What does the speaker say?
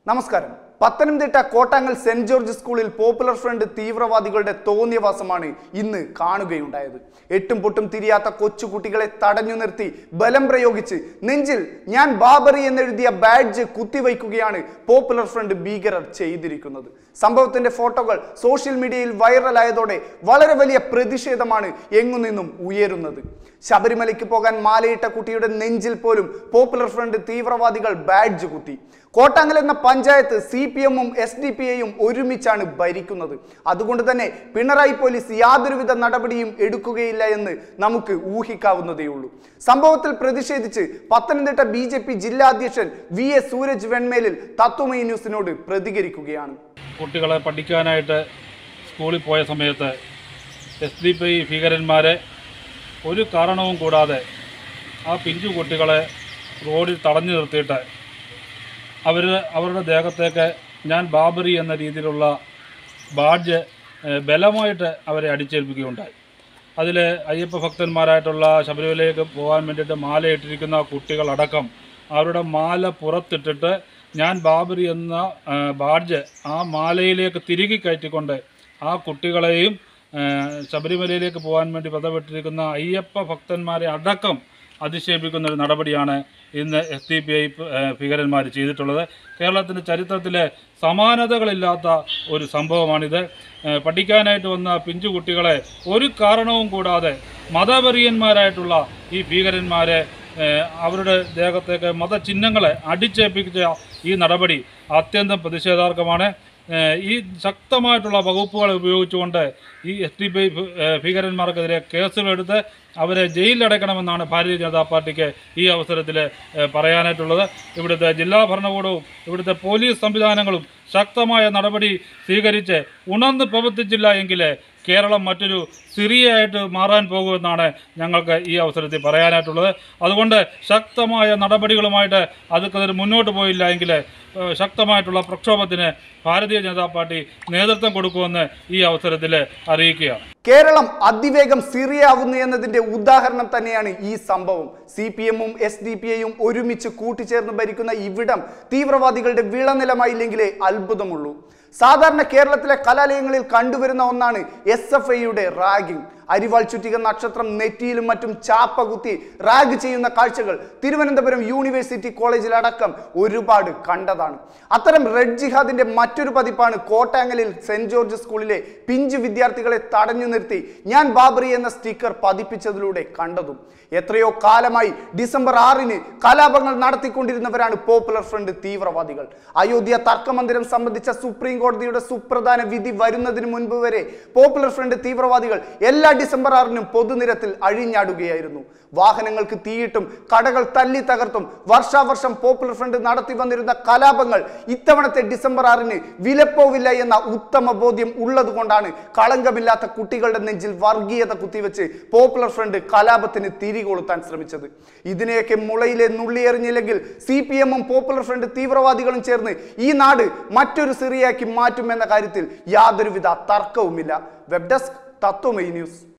നമസ്കാരം പത്തനംതിട്ട കോട്ടാങ്ങൽ സെന്റ് ജോർജ് സ്കൂളിൽ പോപ്പുലർ ഫ്രണ്ട് തീവ്രവാദികളുടെ തോന്നിയവാസമാണ് ഇന്ന് കാണുകയുണ്ടായത് എട്ടും പൊട്ടും തിരിയാത്ത കൊച്ചുകുട്ടികളെ തടഞ്ഞു നിർത്തി ബലം പ്രയോഗിച്ച് നെഞ്ചിൽ ഞാൻ ബാബറി എന്നെഴുതിയ ബാഡ്ജ് കുത്തിവയ്ക്കുകയാണ് പോപ്പുലർ ഫ്രണ്ട് ഭീകരർ ചെയ്തിരിക്കുന്നത് സംഭവത്തിന്റെ ഫോട്ടോകൾ സോഷ്യൽ മീഡിയയിൽ വൈറലായതോടെ വളരെ വലിയ പ്രതിഷേധമാണ് എങ്ങുനിന്നും ഉയരുന്നത് ശബരിമലയ്ക്ക് പോകാൻ മാലയിട്ട കുട്ടിയുടെ നെഞ്ചിൽ പോലും പോപ്പുലർ ഫ്രണ്ട് തീവ്രവാദികൾ ബാഡ്ജ് കുത്തി കോട്ടാങ്ങൽ എന്ന പഞ്ചായത്ത് സി പി എമ്മും എസ് ഡി പി ഐയും ഒരുമിച്ചാണ് ഭരിക്കുന്നത് അതുകൊണ്ട് തന്നെ പിണറായി പോലീസ് യാതൊരുവിധ നടപടിയും എടുക്കുകയില്ല എന്ന് നമുക്ക് ഊഹിക്കാവുന്നതേയുള്ളൂ സംഭവത്തിൽ പ്രതിഷേധിച്ച് പത്തനംതിട്ട ബി ജെ പി ജില്ലാ അധ്യക്ഷൻ വി എസ് സൂരജ് വെൺമേലിൽ തത്വമൈ ന്യൂസിനോട് പ്രതികരിക്കുകയാണ് കുട്ടികളെ പഠിക്കാനായിട്ട് സ്കൂളിൽ പോയ സമയത്ത് എസ് ഡി പി ഭീകരന്മാരെ ഒരു കാരണവും കൂടാതെ ആ പിഞ്ചു കുട്ടികളെ റോഡിൽ തടഞ്ഞു നിർത്തിയിട്ട് അവർ അവരുടെ ദേഹത്തേക്ക് ഞാൻ ബാബറി എന്ന രീതിയിലുള്ള ബാഡ്ജ് ഏഹ്, ബലമായിട്ട് അവരെ അടിച്ചേൽപ്പിക്കുകയുണ്ടായി അതിൽ അയ്യപ്പ ഭക്തന്മാരായിട്ടുള്ള ശബരിമലയിലേക്ക് പോകാൻ വേണ്ടിയിട്ട് മാലയിട്ടിരിക്കുന്ന കുട്ടികളടക്കം അവരുടെ മാല പുറത്തിട്ടിട്ട് ഞാൻ ബാബറി എന്ന ആ, ബാഡ്ജ് ആ മാലയിലേക്ക് തിരികെ കയറ്റിക്കൊണ്ട് ആ കുട്ടികളെയും ആ, ശബരിമലയിലേക്ക് പോകാൻ വേണ്ടി പദവിട്ടിരിക്കുന്ന അയ്യപ്പ ഭക്തന്മാരെ അടക്കം അധിക്ഷേപിക്കുന്ന ഒരു നടപടിയാണ് ഇന്ന് എസ് ഡി പി ഐ ഭീകരന്മാർ ചെയ്തിട്ടുള്ളത് കേരളത്തിൻ്റെ ചരിത്രത്തിലെ സമാനതകളില്ലാത്ത ഒരു സംഭവമാണിത് ഏഹ് പഠിക്കാനായിട്ട് വന്ന പിഞ്ചു കുട്ടികളെ ഒരു കാരണവും കൂടാതെ മതപരിയന്മാരായിട്ടുള്ള ഈ ഭീകരന്മാരെ ഏഹ് അവരുടെ ദേഹത്തേക്ക് മതചിഹ്നങ്ങളെ അടിച്ചേൽപ്പിച്ച ഈ നടപടി അത്യന്തം പ്രതിഷേധാർഹമാണ് ഏഹ് ഈ ശക്തമായിട്ടുള്ള വകുപ്പുകൾ ഉപയോഗിച്ചുകൊണ്ട് ഈ എസ് ഡി പി ഭീകരന്മാർക്കെതിരെ കേസുകളെടുത്ത് അവരെ ജയിലിലടയ്ക്കണമെന്നാണ് ഭാരതീയ ജനതാ പാർട്ടിക്ക് ഈ അവസരത്തിൽ ഏഹ് പറയാനായിട്ടുള്ളത് ഇവിടുത്തെ ജില്ലാ ഭരണകൂടവും ഇവിടുത്തെ പോലീസ് സംവിധാനങ്ങളും ശക്തമായ നടപടി സ്വീകരിച്ച് ഉണർന്ന് പ്രവർത്തിച്ചില്ല എങ്കിൽ കേരളം മറ്റൊരു സിറിയയായിട്ട് മാറാൻ പോകുമെന്നാണ് ഞങ്ങൾക്ക് ഈ അവസരത്തിൽ പറയാനായിട്ടുള്ളത് അതുകൊണ്ട് ശക്തമായ നടപടികളുമായിട്ട് അതൊക്കെ മുന്നോട്ട് പോയില്ല എങ്കിൽ ഏഹ് ശക്തമായിട്ടുള്ള പ്രക്ഷോഭത്തിന് ഭാരതീയ ജനതാ പാർട്ടി നേതൃത്വം കൊടുക്കുമെന്ന് ഈ അവസരത്തിൽ അറിയിക്കുകയാണ് കേരളം അതിവേഗം സിറിയാവുന്നു എന്നതിന്റെ ഉദാഹരണം തന്നെയാണ് ഈ സംഭവം സി പി എമ്മും എസ് ഡി പി ഐയും ഒരുമിച്ച് കൂട്ടിച്ചേർന്ന് ഭരിക്കുന്ന ഇവിടം തീവ്രവാദികളുടെ വിളനിലമായില്ലെങ്കിലേ അത്ഭുതമുള്ളൂ സാധാരണ കേരളത്തിലെ കലാലയങ്ങളിൽ കണ്ടുവരുന്ന ഒന്നാണ് എസ് എഫ് ഐയുടെ റാഗിംഗ് അരിവാൾ ചുറ്റിക നക്ഷത്രം നെറ്റിയിലും മറ്റും ചാപ്പ കുത്തി റാഗ് ചെയ്യുന്ന കാഴ്ചകൾ തിരുവനന്തപുരം യൂണിവേഴ്സിറ്റി കോളേജിലടക്കം ഒരുപാട് കണ്ടതാണ് അത്തരം റെഡ് ജിഹാദിന്റെ മറ്റൊരു പതിപ്പാണ് കോട്ടാങ്ങലിൽ സെന്റ് ജോർജ് സ്കൂളിലെ പിഞ്ചു വിദ്യാർത്ഥികളെ തടഞ്ഞു നിർത്തി ഞാൻ ബാബറി എന്ന സ്റ്റിക്കർ പതിപ്പിച്ചതിലൂടെ കണ്ടതും എത്രയോ കാലമായി ഡിസംബർ ആറിന് കലാപങ്ങൾ നടത്തിക്കൊണ്ടിരുന്നവരാണ് പോപ്പുലർ ഫ്രണ്ട് തീവ്രവാദികൾ അയോധ്യ തർക്കമന്ദിരം സംബന്ധിച്ച സുപ്രീം കോടതിയുടെ സുപ്രധാന വിധി വരുന്നതിന് മുൻപ് വരെ പോപ്പുലർ ഫ്രണ്ട് തീവ്രവാദികൾ എല്ലാ ഡിസംബർ ആറിനും പൊതുനിരത്തിൽ അഴിഞ്ഞാടുകയായിരുന്നു വാഹനങ്ങൾക്ക് തീയിട്ടും കടകൾ തല്ലി തകർത്തും വർഷാവർഷം പോപ്പുലർ ഫ്രണ്ട് നടത്തി വന്നിരുന്ന കലാപങ്ങൾ ഇത്തവണത്തെ ഡിസംബർ ആറിന് വിലപ്പോവില്ല എന്ന ഉത്തമ ബോധ്യം ഉള്ളതുകൊണ്ടാണ് കളങ്കമില്ലാത്ത കുട്ടികളുടെ നെഞ്ചിൽ വർഗീയത കുത്തിവെച്ച് പോപ്പുലർ ഫ്രണ്ട് കലാപത്തിന് തിരികൊളുത്താൻ ശ്രമിച്ചത് ഇതിനെയൊക്കെ മുളയിലെ നുള്ളിയെറിഞ്ഞില്ലെങ്കിൽ സി പി എമ്മും പോപ്പുലർ ഫ്രണ്ട് തീവ്രവാദികളും ചേർന്ന് ഈ നാട് മറ്റൊരു സിറിയാക്കി മാറ്റുമെന്ന കാര്യത്തിൽ യാതൊരുവിധ തർക്കവുമില്ല വെബ് ഡെസ്ക് തത്വമൈ ന്യൂസ്